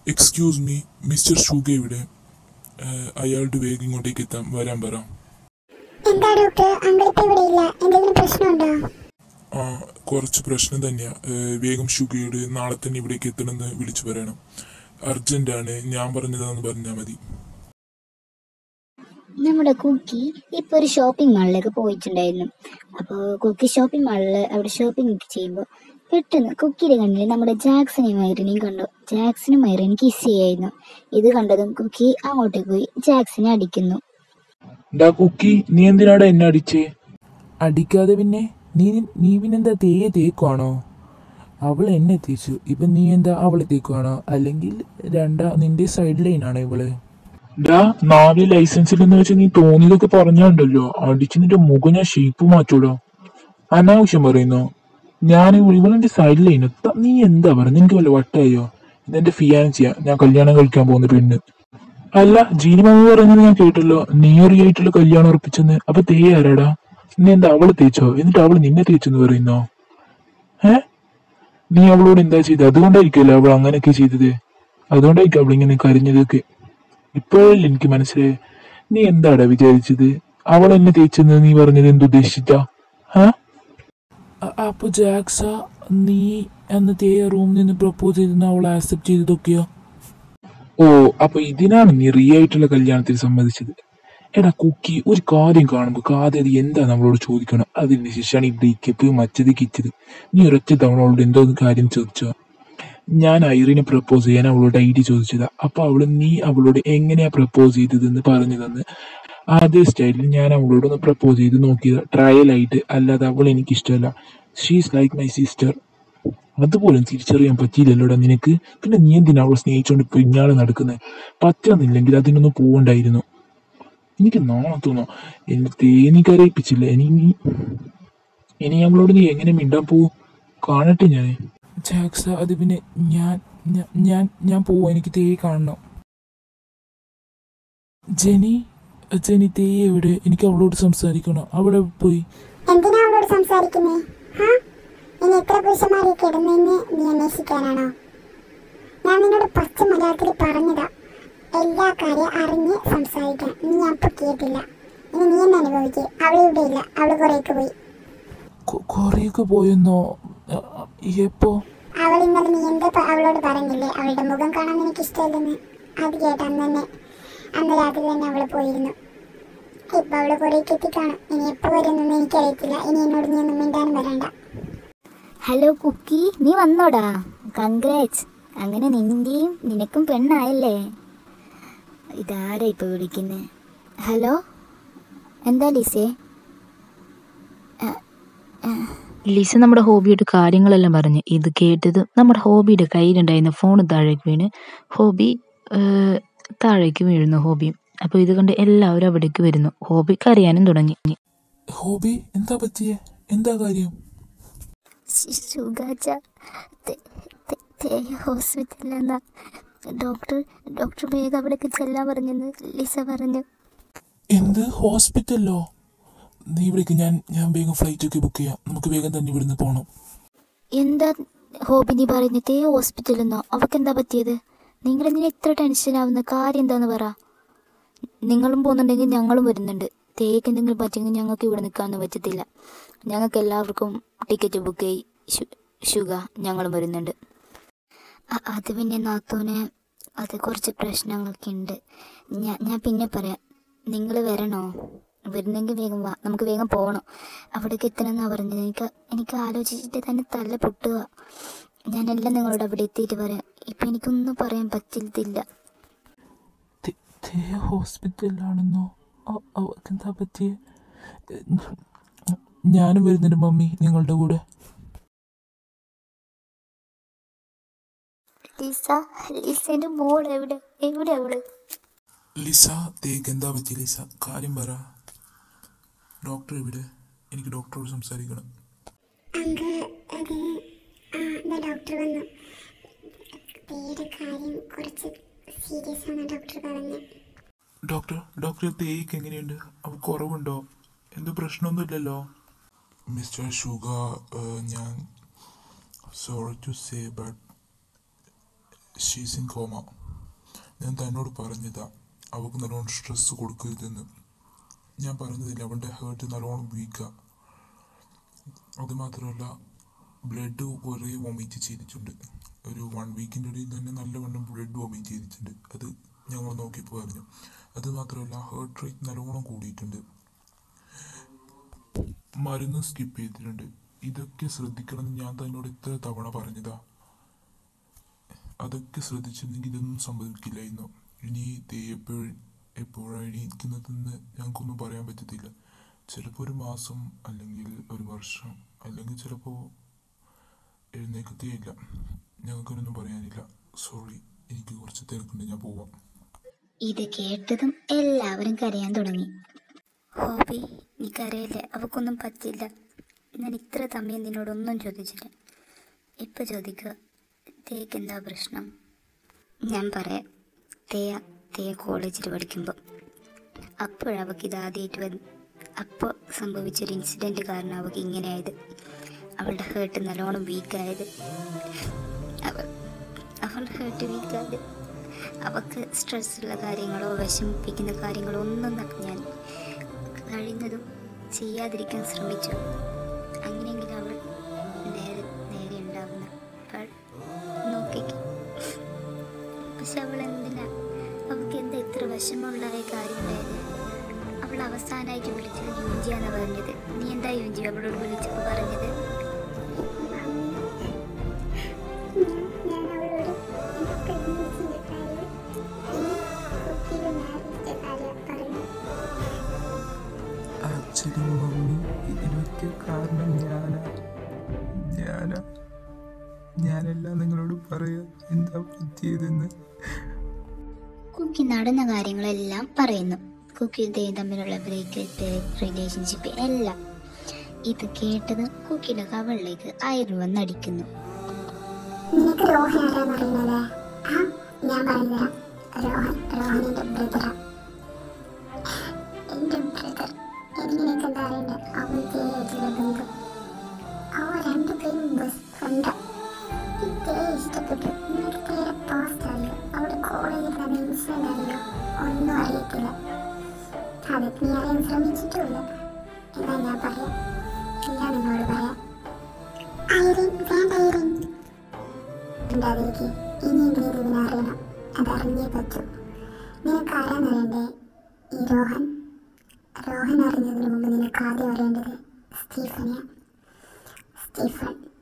excuse me mister ഷൂഗ ഇവിടെ ഏഹ്, അയാളുടെ വേഗം ഇങ്ങോട്ടേക്ക് എത്താൻ വരാൻ പറ എന്താ ഡോക്ടർ അങ്കിൾ ഇപ്പൊ ഇവിടെ ഇല്ല എന്തെങ്കിലും പ്രശ്നമുണ്ടോ ആ കുറച്ച് പ്രശ്നം തന്നെയാ ഏഹ്, വേഗം ഷുഗയോട് നാളെ തന്നെ ഇവിടേക്ക് എത്തണമെന്ന് വിളിച്ചു പറയണം അർജന്റാണ് ഞാൻ പറഞ്ഞതാന്ന് പറഞ്ഞാൽ മതി നമ്മുടെ കുക്കി ഇപ്പൊ ഒരു ഷോപ്പിംഗ് മാളിലേക്ക് പോയിട്ടുണ്ടായിരുന്നു അപ്പോൾ കുക്കി ഷോപ്പിംഗ് മാളിൽ അവിടെ ഷോപ്പിംഗ് ഒക്കെ ചെയ്യുമ്പോൾ പെട്ടെന്ന് കുക്കിയുടെ കണ്ണിൽ നമ്മുടെ ജാക്സനെയും മൈറിനെയും കണ്ടു ജാക്സനും മൈറിനും കിസ് ചെയ്യായിരുന്നു ഇത് കണ്ടതും കുക്കി അങ്ങോട്ടേക്ക് പോയി ജാക്സനെ അടിക്കുന്നു ഡാ കുക്കി നീ എന്തിനാടാ എന്നെ അടിച്ചേ അടിക്കാതെ പിന്നെ നീ നീ പിന്നെന്താ തേയെ തേക്കുവാണോ അവൾ എന്നെ തേച്ചു ഇപ്പൊ നീ എന്താ അവളെ തേക്കുവാണോ അല്ലെങ്കിൽ രണ്ടാ നിന്റെ സൈഡ് ലൈനാണോ ഇവള് ഡാ നാല് ലൈസൻസിലെന്ന് വെച്ച് നീ തോന്നിയതൊക്കെ പറഞ്ഞുണ്ടല്ലോ അടിച്ച് നിന്റെ മുഖം ഞാൻ ഷേപ്പ് മാറ്റൂടോ അനാവശ്യം പറയുന്നോ ഞാൻ ഇവളെന്റെ സൈഡിൽ നീ എന്താ പറയുക നിനക്ക് വല്ല വട്ടായോ ഇതെന്റെ ഫിയാൻസിയാ ഞാൻ കല്യാണം കഴിക്കാൻ പോകുന്ന പെണ്ണ് അല്ല ജീനി മാമ പറഞ്ഞത് ഞാൻ കേട്ടല്ലോ നീ ആയിട്ടുള്ള കല്യാണം ഉറപ്പിച്ചെന്ന് അപ്പൊ തേ ആരാടാ നീ എന്താ അവള് തേച്ചോ എന്നിട്ട് അവള് നിന്നെ തേച്ചെന്ന് പറയുന്നോ ഏ നീ അവളോട് എന്താ ചെയ്തത് അതുകൊണ്ടായിരിക്കുമല്ലോ അവൾ അങ്ങനെയൊക്കെ ചെയ്തത് അതുകൊണ്ടായിരിക്കും അവൾ ഇങ്ങനെ കരഞ്ഞതൊക്കെ ഇപ്പോഴല്ലേ എനിക്ക് മനസ്സിലായി നീ എന്താടാ വിചാരിച്ചത് അവൾ എന്നെ തേച്ചെന്ന് നീ പറഞ്ഞത് എന്തുദ്ദേശിച്ചാ ഹാ അ- അപ്പൊ ജാക്സ നീ അന്ന് തേ റൂമിൽ നിന്ന് പ്രപ്പോസ് ചെയ്തെന്ന് അവൾ ആക്സെപ്റ്റ് ചെയ്തതൊക്കെയോ ഓ അപ്പൊ ഇതിനാണ് നീ റീ ആയിട്ടുള്ള കല്യാണത്തിന് സമ്മതിച്ചത് എടാ കുക്കി ഒരു കാര്യം കാണുമ്പോൾ കാര്യം എന്താ നമ്മളോട് ചോദിക്കണം അതിന് ശേഷമാണ് ഈ ബ്രേക്കപ്പ് മറ്റത് കിച്ചത് നീ ഒരൊറ്റ തവണ അവളോട് എന്തോ ഒരു കാര്യം ചോദിച്ചോ ഞാൻ ഐറിനെ പ്രപ്പോസ് ചെയ്യാൻ അവളോട് ഐ ഡി ചോദിച്ചതാ അപ്പൊ അവള് നീ അവളോട് എങ്ങനെയാ പ്രപ്പോസ് ചെയ്തതെന്ന് പറഞ്ഞു തന്ന് അതേ സ്റ്റൈലിൽ ഞാൻ അവളോട് ഒന്ന് പ്രപ്പോസ് ചെയ്ത് നോക്കിയത് ട്രയൽ ആയിട്ട് അല്ലാതെ അവൾ എനിക്ക് ഇഷ്ടമല്ല ഷീസ് ലൈക്ക് മൈ സിസ്റ്റർ അതുപോലും തിരിച്ചറിയാൻ പറ്റിയില്ലല്ലോടാ നിനക്ക് പിന്നെ നീ എന്തിനാ അവളെ സ്നേഹിച്ചോണ്ട് പിന്നാലെ നടക്കുന്നത് പറ്റുന്നില്ലെങ്കിൽ അതിനൊന്നും പോവണ്ടായിരുന്നു എനിക്ക് നാണം തോന്നോ എന്നെ തേനി കരയിപ്പിച്ചില്ല ഇനി നീ ഇനി അവളോട് നീ എങ്ങനെ മിണ്ടാൻ പോവും കാണട്ടെ ഞാൻ ജാക്സ അത് പിന്നെ ഞാൻ ഞാ- ഞാൻ ഞാൻ പോവാ എനിക്ക് തേ കാണണം ജെനി ജെനി തേ എവിടെ എനിക്ക് അവളോട് സംസാരിക്കണം അവിടെ പോയി എന്തിനാ അവളോട് സംസാരിക്കുന്നേ ഹാ ഇനി എത്ര പുരുഷന്മാരെ കിടന്നെന്ന് നീ അന്വേഷിക്കാനാണോ ഞാൻ നിന്നോട് പച്ച മലയാളത്തിൽ പറഞ്ഞതാ എല്ലാ കാര്യം അറിഞ്ഞ് സംസാരിക്കാൻ നീ അപ്പൊ കേട്ടില്ല ഇനി നീ എന്നെ അനുഭവിക്കേ അവളിവിടെ ഇല്ല അവള് കുറേക്ക് പോയി കൊ- കുറേയൊക്കെ പോയെന്നോ അ, അ, എപ്പോ അവൾ ഇന്നലെ നീ എന്താ പ- അവളോട് പറഞ്ഞില്ലേ അവളുടെ മുഖം കാണാൻ നിനക്ക് ഇഷ്ടമില്ലെന്ന് അത് കേട്ട അന്ന് തന്നെ അന്ന് രാത്രി തന്നെ അവള് പോയിരുന്നു ഇപ്പൊ അവള് കുറേക്ക് എത്തിക്കാണും ഇനി എപ്പോ വരുന്നെന്ന് എനിക്കറിയത്തില്ല ഇനി എന്നോട് നീ ഒന്നും മിണ്ടാനും വരണ്ട ഹലോ കുക്കി നീ വന്നോടാ കൺഗ്രാറ്റ്സ് അങ്ങനെ നിന്റെയും നിനക്കും പെണ്ണായല്ലേ ഇതാരാ ഇപ്പൊ വിളിക്കുന്നത് ഹലോ എന്താ ലിസേ ലിസ നമ്മുടെ ഹോബിയുടെ കാര്യങ്ങളെല്ലാം പറഞ്ഞ് ഇത് കേട്ടത് നമ്മുടെ ഹോബിയുടെ കയ്യിലുണ്ടായിരുന്ന ഫോൺ താഴേക്ക് വീണ് ഹോബി ഏഹ്, താഴേക്ക് വീഴുന്നു ഹോബിയും അപ്പോൾ ഇത് കണ്ട് എല്ലാവരും അവിടേക്ക് വരുന്നു ഹോബി കരയാനും തുടങ്ങി ഹോബി എന്താ പറ്റിയേ എന്താ കാര്യം സുഗാച്ച ഹോസ്പിറ്റലിലെന്നാ ഡോക്ടർ ഡോക്ടർ വേഗം അവിടേക്ക് ചെല്ലാൻ പറഞ്ഞെന്ന് ലിസ പറഞ്ഞു എന്ത് ഹോസ്പിറ്റലിലോ നീ ഇവിടേക്ക് ഞാൻ ഞാൻ വേഗം ഫ്ലൈറ്റ് ഒക്കെ ബുക്ക് ചെയ്യാം നമുക്ക് വേഗം തന്നെ ഇവിടുന്ന് പോകണം എന്താ ഹോബി നീ പറയുന്നത് തേ ഹോസ്പിറ്റലിൽ നിന്നോ അവൾക്ക് എന്താ പറ്റിയത് നിങ്ങൾ എന്തിനാ ഇത്ര ടെൻഷൻ ആവുന്ന കാര്യം എന്താന്ന് പറ നിങ്ങളും പോകുന്നുണ്ടെങ്കിൽ ഞങ്ങളും വരുന്നുണ്ട് തേക്ക് എന്തെങ്കിലും പറ്റുമെങ്കിൽ ഞങ്ങൾക്ക് ഇവിടെ നിൽക്കാനൊന്നും പറ്റത്തില്ല ഞങ്ങൾക്ക് എല്ലാവർക്കും ടിക്കറ്റ് ബുക്ക് ചെയ് ഷുഗ ഞങ്ങളും വരുന്നുണ്ട് അ- അത് പിന്നെ നാത്തൂന് അത് കുറച്ച് പ്രശ്നങ്ങളൊക്കെ ഉണ്ട് ഞാൻ ഞാൻ പിന്നെ പറയാം നിങ്ങൾ വരണോ വരുന്നെങ്കിൽ വേഗം വാ നമുക്ക് വേഗം പോകണം അവിടേക്ക് എത്തണമെന്നാണ് പറഞ്ഞത് എനിക്ക് എനിക്ക് ആലോചിച്ചിട്ട് തന്നെ തല പൊട്ടുക ഞാനെല്ലാം നിങ്ങളോട് അവിടെ എത്തിയിട്ട് പറയാം ഇപ്പം എനിക്കൊന്നും പറയാൻ പറ്റില്ല തേ- തേ ഹോസ്പിറ്റലിലാണെന്നോ അ- അവൾക്ക് എന്താ പറ്റിയേ ഞാനും വരുന്നുണ്ട് മമ്മി നിങ്ങളുടെ കൂടെ ലിസ ലിസേൻ്റെ മോൾ എവിടെ എവിടെ അവള് ലിസ തേക്ക് എന്താ പറ്റി ലിസ കാര്യം പറ ഡോക്ടർ ഇവിടെ എനിക്ക് ഡോക്ടറോട് സംസാരിക്കണം അങ്ക് അത് ആ ദാ ഡോക്ടർ വന്നു പേര് കാര്യം കുറച്ച് സീരിയസ് ആണ് ഡോക്ടർ പറഞ്ഞു ഡോക്ടർ ഡോക്ടർ തേക്ക് എങ്ങനെയുണ്ട് അവ കുറവുണ്ടോ എന്ത് പ്രശ്നമൊന്നുമില്ലല്ലോ മിസ്റ്റർ ഷുഗ ഞാൻ sorry to say but she's in coma ഞാൻ തന്നോട് പറഞ്ഞതാ അവൾക്ക് നല്ലോണം സ്ട്രെസ് കൊടുക്കരുതെന്ന് ഞാൻ പറഞ്ഞതില്ല അവളുടെ ഹേർട്ട് നല്ലോണം വീക്കാ അതുമാത്രമല്ല ബ്ലഡ് കുറേ വൊമിറ്റ് ചെയ്തിട്ടുണ്ട് ഒരു വൺ വീക്കിൻ്റെ ഇടയിൽ തന്നെ നല്ലവണ്ണം ബ്ലഡ് വൊമിറ്റ് ചെയ്തിട്ടുണ്ട് അത് ഞങ്ങൾ നോക്കിയപ്പോൾ പറഞ്ഞു അത് മാത്രമല്ല ഹേർട്ട് റേറ്റ് നല്ലോണം കൂടിയിട്ടുണ്ട് മരുന്ന് സ്കിപ്പ് ചെയ്തിട്ടുണ്ട് ഇതൊക്കെ ശ്രദ്ധിക്കണമെന്ന് ഞാൻ തന്നോട് എത്ര തവണ പറഞ്ഞതാ അതൊക്കെ ശ്രദ്ധിച്ചിരുന്നെങ്കിൽ ഇതൊന്നും സംഭവിക്കില്ലായിരുന്നു ഇനി ദേ എപ്പോഴും എപ്പോഴാണ് എണീക്കുന്നതെന്ന് ഞങ്ങൾക്കൊന്നും പറയാൻ പറ്റത്തില്ല ചിലപ്പോൾ ഒരു മാസം അല്ലെങ്കിൽ ഒരു വർഷം അല്ലെങ്കിൽ ചിലപ്പോൾ എഴുന്നേക്കത്തേയില്ല ഞങ്ങൾക്കൊന്നും പറയാനില്ല സോറി എനിക്ക് കുറച്ച് തിരക്കുണ്ട് ഞാൻ പോവാം ഇത് കേട്ടതും എല്ലാവരും കരയാൻ തുടങ്ങി ഹോബി നീ കരയില്ലേ അവക്കൊന്നും പറ്റില്ല ഞാൻ ഇത്ര സമയം നിന്നോടൊന്നും ചോദിച്ചില്ല ഇപ്പം ചോദിക്കുക തേക്ക് എന്താ പ്രശ്നം ഞാൻ പറയാം തേയ തേയ കോളേജിൽ പഠിക്കുമ്പോൾ അപ്പോഴവൾക്ക് ഇത് ആദ്യമായിട്ട് വന്ന് അപ്പോൾ സംഭവിച്ചൊരു ഇൻസിഡൻറ്റ് കാരണം അവൾക്ക് ഇങ്ങനെയായത് അവളുടെ ഹേർട്ട് നല്ലോണം വീക്കായത് അവൾ അവളുടെ ഹേർട്ട് വീക്കായത് അവൾക്ക് സ്ട്രെസ്സുള്ള കാര്യങ്ങളോ വിഷമിപ്പിക്കുന്ന കാര്യങ്ങളോ ഒന്നും ന- ഞാൻ കഴിയുന്നതും ചെയ്യാതിരിക്കാൻ ശ്രമിച്ചു അങ്ങനെയെങ്കിലും അവൾ നേരെ നേരെ ഉണ്ടാവുന്ന അവൾ നോക്കിക്ക് പക്ഷെ അവൾ എന്തിനാ അവൾക്ക് എന്താ ഇത്ര വിഷമമുള്ളതായ കാര്യമുണ്ടായത് അവൾ അവസാനമായിട്ട് വിളിച്ചത് യുജിയാന്ന് പറഞ്ഞത് നീ എന്താ യുജി അവളോട് വിളിച്ചപ്പോൾ പറഞ്ഞത് ഞാൻ അവളോട് പ്രഗ്നൻസിന്റെ കാര്യം കുട്ടിയുടെ മാരേജിന്റെ കാര്യം പറഞ്ഞു അച്ഛനും മമ്മി ഇതിനൊക്കെ കാരണം ഞാനാ ഞാനാ ഞാനെല്ലാം നിങ്ങളോട് പറയാം എന്താ പറ്റിയതെന്ന് കുക്കി നടന്ന കാര്യങ്ങളെല്ലാം പറയുന്നു കുക്കിയുടെയും തമ്മിലുള്ള ബ്രേക്കപ്പ് റിലേഷൻഷിപ്പ് എല്ലാം ഇത് കേട്ടത് കുക്കിയുടെ കവളിലേക്ക് ആയിരം വന്നടിക്കുന്നു നിനക്ക് രോഹൻ ആരാന്നറിയുന്നത് ആ ഞാൻ പറഞ്ഞുതരാം രോഹൻ രോഹനിന്റെ ബ്രദറാ എന്റെ ബ്രദർ എങ്ങനെയൊക്കെ എന്താ അറിയണ്ടേ അവൻ തേയായിട്ടുള്ള ബന്ധം അവ രണ്ടുപേരും ബെസ്റ്റ് ഫ്രണ്ടാ ഈ തേ ഇഷ്ടപ്പെട്ടു നിനക്ക് തേരെ പാസ്റ്റ് അറിയോ അവിടെ കോളേജിൽ തന്നെ ഇൻസിഡന്റ് അറിയോ ഒന്നും അറിയത്തില്ല അത് നീ അറിയാൻ ശ്രമിച്ചിട്ടുമില്ല എന്നാ ഞാൻ പറയാം എല്ലാം നിന്നോട് പറയാം ഐറിൻ വേണ്ട ഐറിൻ ഉണ്ടാതിരിക്കെ ഇനിയെങ്കിലും ഇതിനെ അറിയണം അതറിഞ്ഞേ പറ്റൂ നിനക്ക് ആരാന്നറിയണ്ടേ ഈ രോഹൻ രോഹൻ അറിഞ്ഞതിന് മുമ്പ് നിനക്ക് ആദ്യം അറിയേണ്ടത് സ്റ്റീഫനെയാണ് സ്റ്റീഫൻ